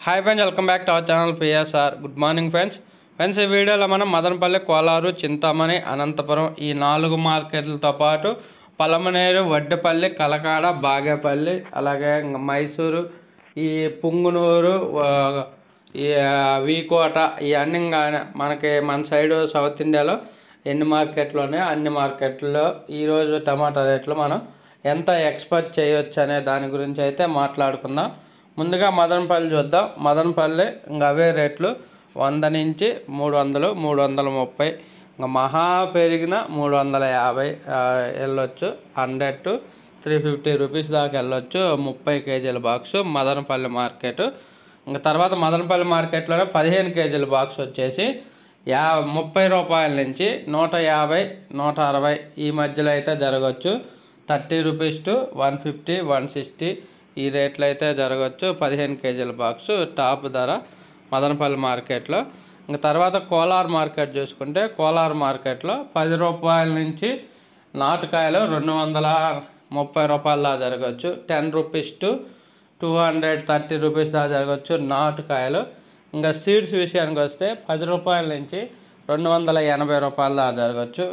hi friends welcome back to our channel PSR good morning friends friends ఈ వీడియోలో మనం మదనపల్లి కోలారు చింతామణి అనంతపురం ఈ నాలుగు మార్కెట్లతో పాటు పలమనేరు వడ్డపల్లి కలకాడ బాగేపల్లి అలాగే ఇంక మైసూరు ఈ పుంగునూరు ఆ, ఈ ఆ, వీకోట ఇవన్నీ ఇంకా మనకి మన సైడ్ సౌత్ ఇండియాలో ఎన్ని మార్కెట్లు ఉన్నాయో అన్ని మార్కెట్లో ఈరోజు టమాటా రేట్లు మనం ఎంత ఎక్స్పెక్ట్ చేయొచ్చు అనే దాని గురించి అయితే మాట్లాడుకుందాం ముందుగా మదనపల్లి చూద్దాం మదనపల్లి ఇంకా అవే రేట్లు వంద నుంచి మూడు వందలు మూడు వందల ముప్పై ఇంకా మహా పెరిగిన మూడు వందల యాభై ఆ, వెళ్ళొచ్చు hundred to three fifty rupees దాకా వెళ్ళొచ్చు ముప్పై కేజీల బాక్స్ మదనపల్లి మార్కెట్ ఇంకా తర్వాత మదనపల్లి మార్కెట్లోనే పదిహేను కేజీల బాక్స్ వచ్చేసి యా ముప్పై రూపాయల నుంచి నూట యాభై నూట అరవై ఈ మధ్యలో అయితే జరగవచ్చు thirty rupees to one fifty one sixty ఈ రేట్లు అయితే జరగవచ్చు పదిహేను కేజీల బాక్స్ టాప్ ధర మదనపల్లి మార్కెట్లో ఇంకా తర్వాత కోలార్ మార్కెట్ చూసుకుంటే కోలార్ మార్కెట్లో పది రూపాయల నుంచి నాటుకాయలు రెండు వందల ముప్పై రూపాయల దాకా జరగవచ్చు ten rupees to two hundred thirty rupees దాకా జరగవచ్చు నాటుకాయలు ఇంకా సీడ్స్ విషయానికి వస్తే పది రూపాయల నుంచి రెండు వందల ఎనభై రూపాయల దాకా జరగవచ్చు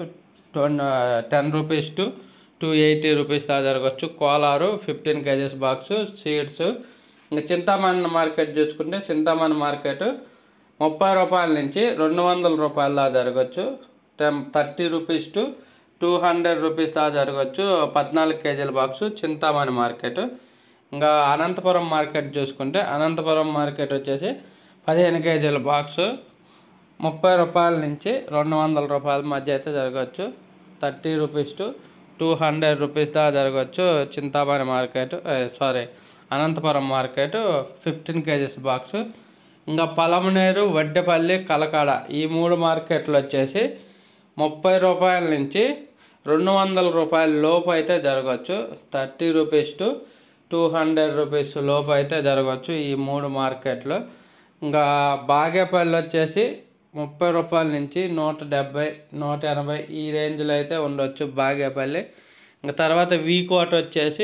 ten rupees to two eighty rupees దాకా జరగవచ్చు Kolar fifteen kgs box seeds ఇంకా చింతామణి మార్కెట్ చూసుకుంటే చింతామణి మార్కెట్ ముప్పై రూపాయల నుంచి రెండు వందల రూపాయల దాకా జరగచ్చు ten thirty rupees to two hundred rupees దాకా జరగచ్చు పద్నాలుగు కేజీల బాక్స్ చింతామణి మార్కెట్ ఇంకా అనంతపురం మార్కెట్ చూసుకుంటే అనంతపురం మార్కెట్ వచ్చేసి పదిహేను కేజీల బాక్స్ ముప్పై రూపాయల నుంచి రెండు వందల రూపాయల మధ్య అయితే జరగచ్చు thirty rupees to two hundred rupees దాకా జరగచ్చు Chintamani market sorry Anantapuram market fifteen kgs box ఇంకా పలమనేరు వడ్డెపల్లి కలకాడ ఈ మూడు మార్కెట్లు వచ్చేసి ముప్పై రూపాయల నుంచి రెండు వందల రూపాయల లోపు అయితే జరగచ్చు thirty rupees to two hundred rupees లోపు అయితే జరగచ్చు ఈ మూడు మార్కెట్లు ఇంకా బాగేపల్లి వచ్చేసి ముప్పై రూపాయల నుంచి నూట డెబ్బై నూట ఎనభై ఈ రేంజ్లో అయితే ఉండొచ్చు బాగేపల్లి ఇంకా తర్వాత వీకోట వచ్చేసి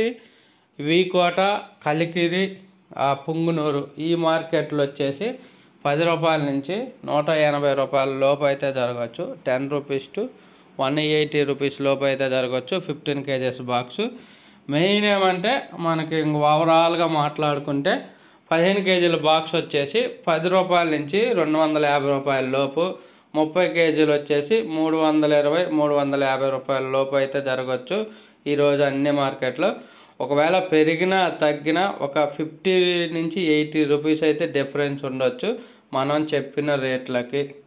వీకోట కలికిరి ఆ పుంగునూరు ఈ మార్కెట్లు వచ్చేసి పది రూపాయల నుంచి నూట ఎనభై రూపాయల లోపు అయితే జరగచ్చు ten rupees to one eighty rupees లోపు అయితే జరగచ్చు ఫిఫ్టీన్ కేజెస్ బాక్స్ మెయిన్ ఏమంటే మనకి ఇంక ఓవరాల్గా మాట్లాడుకుంటే పదిహేను కేజీల బాక్స్ వచ్చేసి పది రూపాయల నుంచి రెండు వందల యాభై రూపాయల లోపు ముప్పై కేజీలు వచ్చేసి మూడు వందల ఇరవై మూడు వందల యాభై రూపాయల లోపు అయితే జరగచ్చు ఈరోజు అన్ని మార్కెట్లో ఒకవేళ పెరిగినా తగ్గినా ఒక ఫిఫ్టీ నుంచి ఎయిటీ రూపీస్ అయితే డిఫరెన్స్ ఉండొచ్చు మనం చెప్పిన రేట్లకి